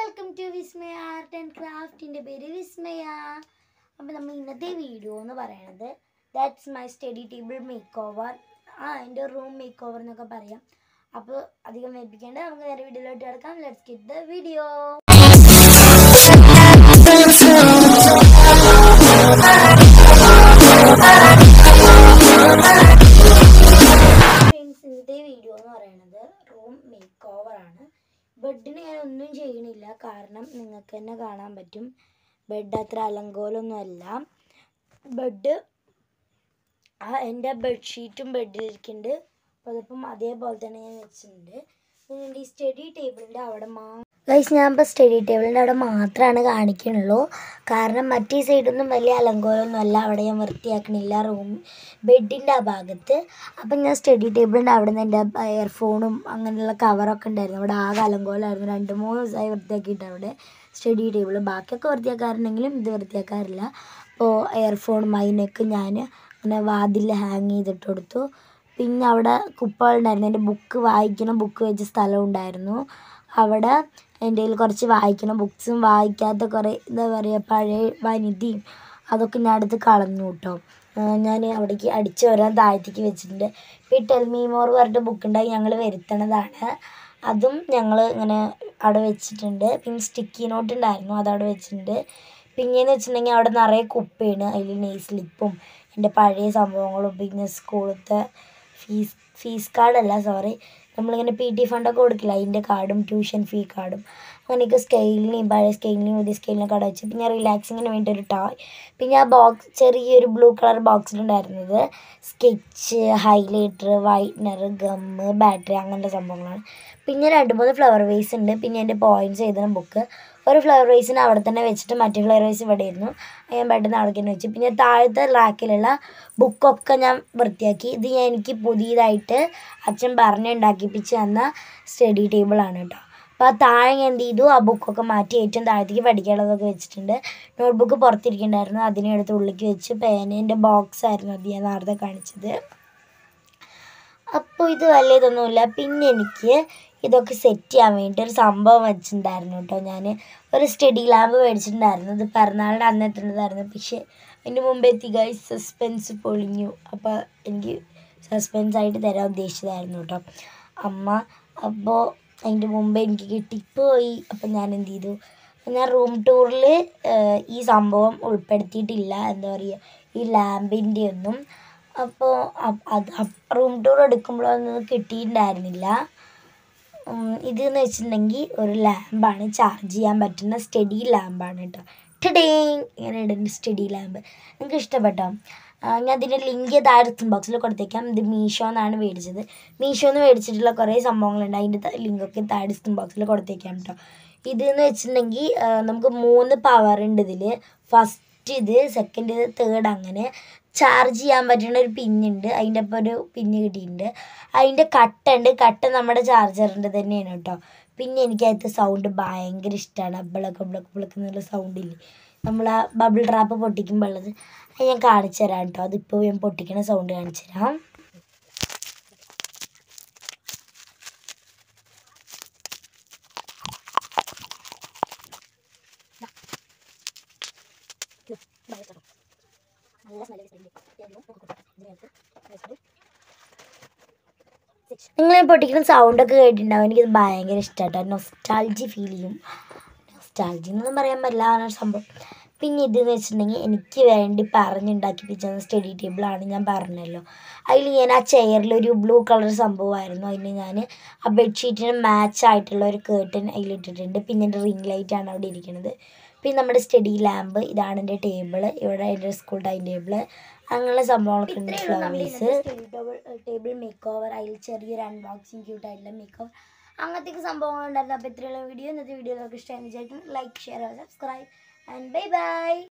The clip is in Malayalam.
welcome to Vismaya art and ക്രാഫ്റ്റിൻ്റെ പേര് വിസ്മയ അപ്പോൾ നമ്മൾ ഇന്നത്തെ വീഡിയോ എന്ന് പറയുന്നത് that's my study table makeover ആ എൻ്റെ റൂം മേക്ക് ഓവർ എന്നൊക്കെ പറയാം അപ്പോൾ അധികം വേപ്പിക്കേണ്ട നമുക്ക് നേരെ വീഡിയോയിലോട്ട് കിടക്കാം let's get the video friends ഇന്നത്തെ വീഡിയോ എന്ന് പറയുന്നത് റൂം മേക്ക് ഓവർ ആണ് ബെഡിന് ഞാൻ ഒന്നും ചെയ്യണില്ല കാരണം നിങ്ങൾക്ക് തന്നെ കാണാൻ പറ്റും ബെഡ് അത്ര അലങ്കോലൊന്നും അല്ല ബെഡ് ആ എൻ്റെ ബെഡ്ഷീറ്റും ബെഡിലിരിക്കുന്നുണ്ട് അപ്പോൾ അതിപ്പം അതേപോലെ തന്നെ ഞാൻ വെച്ചിട്ടുണ്ട് പിന്നെ എൻ്റെ ഈ സ്റ്റഡി ടേബിളിൻ്റെ അവിടെ മാ ഗൈസ് ഞാൻ ഇപ്പോൾ സ്റ്റഡി ടേബിളിൻ്റെ അവിടെ മാത്രമാണ് കാണിക്കണുള്ളൂ കാരണം മറ്റേ സൈഡൊന്നും വലിയ അലങ്കോലമൊന്നും അല്ല അവിടെ ഞാൻ വൃത്തിയാക്കണില്ല റൂം ബെഡിൻ്റെ ആ ഭാഗത്ത് അപ്പം ഞാൻ സ്റ്റഡി ടേബിളിൻ്റെ അവിടെ നിന്ന് എൻ്റെ ഇയർഫോണും അങ്ങനെയുള്ള കവറൊക്കെ ഉണ്ടായിരുന്നു അവിടെ ആകെ അലങ്കോലമായിരുന്നു രണ്ട് മൂന്ന് ദിവസമായി വൃത്തിയാക്കിയിട്ട് അവിടെ സ്റ്റഡി ടേബിൾ ബാക്കിയൊക്കെ വൃത്തിയാക്കാറുണ്ടെങ്കിലും ഇത് വൃത്തിയാക്കാറില്ല അപ്പോൾ ഇയർഫോണും അതിനൊക്കെ ഞാൻ അങ്ങനെ വാതിൽ ഹാങ് ചെയ്തിട്ട് കൊടുത്തു പിന്നെ അവിടെ കുപ്പകളുണ്ടായിരുന്നു എൻ്റെ ബുക്ക് വായിക്കണ ബുക്ക് വെച്ച സ്ഥലം ഉണ്ടായിരുന്നു അവിടെ എൻ്റെ കയ്യിൽ കുറച്ച് വായിക്കണ ബുക്സും വായിക്കാത്ത കുറേ എന്താ പറയുക പഴയ വനിതയും അതൊക്കെ ഞാൻ എടുത്ത് കളഞ്ഞു കേട്ടോ ഞാൻ അവിടേക്ക് അടിച്ചു വരാൻ താഴത്തേക്ക് വെച്ചിട്ടുണ്ട് ഇപ്പോൾ ഈ ടെൽ മീ മോർ പറഞ്ഞിട്ട് ബുക്ക് ഉണ്ടായി ഞങ്ങൾ വരുത്തണതാണ് അതും ഞങ്ങൾ ഇങ്ങനെ അവിടെ വെച്ചിട്ടുണ്ട് പിന്നെ സ്റ്റിക്കി നോട്ട് ഉണ്ടായിരുന്നു അതവിടെ വെച്ചിട്ടുണ്ട് പിന്നെയെന്ന് വെച്ചിട്ടുണ്ടെങ്കിൽ അവിടെ നിറയെ കുപ്പയാണ് അതിൽ നെയ് സ്ലിപ്പും എൻ്റെ പഴയ സംഭവങ്ങളും പിന്നെ സ്കൂളത്തെ ഫീസ് ഫീസ് കാർഡല്ല സോറി നമ്മളിങ്ങനെ പി ടി ഫണ്ടൊക്കെ കൊടുക്കില്ല അതിൻ്റെ കാർഡും ട്യൂഷൻ ഫീ കാർഡും അങ്ങനെയൊക്കെ സ്കെയിലിനെയും പഴയ സ്കെയിലിനെയും പുതിയ സ്കെയിലിനൊക്കെ അവിടെ വെച്ച് പിന്നെ റിലാക്സിങ്ങിന് വേണ്ടി ഒരു ടോയ് പിന്നെ ആ ബോക്സ് ചെറിയൊരു ബ്ലൂ കളർ ബോക്സിലുണ്ടായിരുന്നത് sketch highlighter whitener gum battery അങ്ങനത്തെ സംഭവങ്ങളാണ് പിന്നെ രണ്ട് മൂന്ന് ഫ്ലവർ വേസ് ഉണ്ട് പിന്നെ എൻ്റെ പോയിൻറ്റ്സ് എഴുതുന്ന ബുക്ക് ഒരു ഫ്ലവർ വേസിന് അവിടെ തന്നെ വെച്ചിട്ട് മറ്റേ ഫ്ലവർ വേസ് ഇവിടെ ഇരുന്നു ഞാൻ പെട്ടെന്ന് അവിടെ തന്നെ വെച്ചു പിന്നെ താഴത്തെ റാക്കിലുള്ള ബുക്കൊക്കെ ഞാൻ വൃത്തിയാക്കി ഇത് ഞാൻ എനിക്ക് പുതിയതായിട്ട് അച്ഛൻ പറഞ്ഞ് ഉണ്ടാക്കിപ്പിച്ച് തന്ന സ്റ്റഡി ടേബിളാണ് കേട്ടോ അപ്പോൾ ആ താഴെ ഞാൻ എന്ത് ചെയ്തു ആ ബുക്കൊക്കെ മാറ്റി ഏറ്റവും താഴത്തേക്ക് പഠിക്കാനുള്ളതൊക്കെ വെച്ചിട്ടുണ്ട് നോട്ട്ബുക്ക് പുറത്തിരിക്കണ്ടായിരുന്നു അതിനെ എടുത്ത് ഉള്ളിലേക്ക് വെച്ച് പേനേൻ്റെ ബോക്സ് ആയിരുന്നു അത് ഞാൻ നേരത്തെ കാണിച്ചത് അപ്പോൾ ഇത് വലിയ ഇതൊന്നുമില്ല പിന്നെ എനിക്ക് ഇതൊക്കെ സെറ്റ് ചെയ്യാൻ വേണ്ടി ഒരു സംഭവം വെച്ചിട്ടുണ്ടായിരുന്നു കേട്ടോ ഞാൻ ഒരു സ്റ്റഡി ലാമ്പ് മേടിച്ചിട്ടുണ്ടായിരുന്നു ഇത് പിറന്നാളിൻ്റെ അന്ന് എത്തേണ്ടതായിരുന്നു പക്ഷേ അതിന് മുമ്പേ എത്തി ഗൈസ് സസ്പെൻസ് പൊളിഞ്ഞു അപ്പോൾ എനിക്ക് സസ്പെൻസ് ആയിട്ട് തരാൻ ഉദ്ദേശിച്ചതായിരുന്നു കേട്ടോ അമ്മ അപ്പോൾ അതിൻ്റെ മുമ്പേ എനിക്ക് കിട്ടിപ്പോയി അപ്പം ഞാൻ എന്ത് ചെയ്തു ഞാൻ റൂം ടൂറിൽ ഈ സംഭവം ഉൾപ്പെടുത്തിയിട്ടില്ല എന്താ പറയുക ഈ ലാമ്പിൻ്റെ ഒന്നും അപ്പോൾ അത് റൂം ടൂർ എടുക്കുമ്പോഴൊന്നും കിട്ടിയിട്ടുണ്ടായിരുന്നില്ല ഇതെന്ന് വെച്ചിട്ടുണ്ടെങ്കിൽ ഒരു ലാമ്പാണ് ചാർജ് ചെയ്യാൻ പറ്റുന്ന സ്റ്റഡി ലാമ്പാണ് കേട്ടോ ടഡേ ഇങ്ങനെ ഇടുന്ന സ്റ്റഡി ലാമ്പ് നിങ്ങൾക്ക് ഇഷ്ടപ്പെട്ടോ ഞാൻ അതിൻ്റെ ലിങ്ക് താഴെ ഡിസ്ക്രിപ്ഷൻ ബോക്സിൽ കൊടുത്തേക്കാം ഇത് മീഷോ എന്നാണ് മേടിച്ചത് മീഷോ എന്ന് മേടിച്ചിട്ടുള്ള കുറേ സംഭവങ്ങളുണ്ട് അതിൻ്റെ ലിങ്കൊക്കെ താഴെ ഡിസ്ക്രിപ്ഷൻ ബോക്സിൽ കൊടുത്തേക്കാം കേട്ടോ ഇതെന്ന് വെച്ചിട്ടുണ്ടെങ്കിൽ നമുക്ക് മൂന്ന് പവർ ഉണ്ട് ഇതിൽ ഫസ്റ്റ് ഇത് സെക്കൻഡ് ഇത് തേർഡ് അങ്ങനെ ചാർജ് ചെയ്യാൻ പറ്റുന്ന ഒരു പിന്നുണ്ട് അതിൻ്റെ ഒപ്പം ഒരു പിന്ന് കിട്ടിയിട്ടുണ്ട് അതിൻ്റെ കട്ടുണ്ട് കട്ട നമ്മുടെ ചാർജറിൻ്റെ തന്നെയാണ് കേട്ടോ പിന്നെ എനിക്കതിൻ്റെ സൗണ്ട് ഭയങ്കര ഇഷ്ടമാണ് അബ്ബളൊക്കെ ബ്ലക്ക് ബ്ലക്ക് എന്നുള്ള സൗണ്ടില്ലേ നമ്മൾ ആ ബബിൾ ട്രാപ്പ് പൊട്ടിക്കുമ്പോൾ ഉള്ളത് അത് ഞാൻ കാണിച്ചു തരാം കേട്ടോ അതിപ്പോൾ ഞാൻ പൊട്ടിക്കണ സൗണ്ട് കാണിച്ചു തരാം നിങ്ങൾ പൊട്ടിക്കുന്ന സൗണ്ടൊക്കെ കേട്ടിട്ടുണ്ടാവും എനിക്കിത് ഭയങ്കര ഇഷ്ടമാട്ടോ നൊസ്റ്റാൾജി ഫീൽ ചെയ്യും നൊസ്റ്റാൾജി എന്നൊന്നും പറയാൻ പറ്റില്ല ആ സംഭവം പിന്നെ ഇതെന്ന് വെച്ചിട്ടുണ്ടെങ്കിൽ എനിക്ക് വേണ്ടി പറഞ്ഞുണ്ടാക്കിപ്പിച്ച സ്റ്റഡി ടേബിളാണ് ഞാൻ പറഞ്ഞല്ലോ അതിൽ ഞാൻ ആ ചെയറിൽ ഒരു ബ്ലൂ കളർ സംഭവമായിരുന്നു അതിന് ഞാൻ ആ ബെഡ്ഷീറ്റിന് മാച്ച് ആയിട്ടുള്ള ഒരു കേർട്ടൻ അതിലിട്ടിട്ടുണ്ട് പിന്നെ എൻ്റെ റിംഗ് ലൈറ്റാണ് അവിടെ ഇരിക്കുന്നത് പിന്നെ നമ്മുടെ സ്റ്റഡി ലാമ്പ് ഇതാണ് എൻ്റെ ടേബിൾ ഇവിടെ എൻ്റെ സ്കൂൾ ടൈം ടേബിൾ അങ്ങനെയുള്ള സംഭവങ്ങളൊക്കെ ഉണ്ട് ഫ്ലവേഴ്സ് ടേബിൾ മേക്ക് ഓവർ അതിൽ ചെറിയൊരു അൺബോക്സിങ് ക്യൂട്ടായിട്ടുള്ള മേക്ക് ഓവർ അങ്ങനത്തെ സംഭവങ്ങളുണ്ടായിരുന്നു അപ്പോൾ ഇത്രയുള്ള വീഡിയോ ഇന്നത്തെ വീഡിയോ നിങ്ങൾക്ക് ഇഷ്ടമായി വിചാരിക്കും like share subscribe and bye by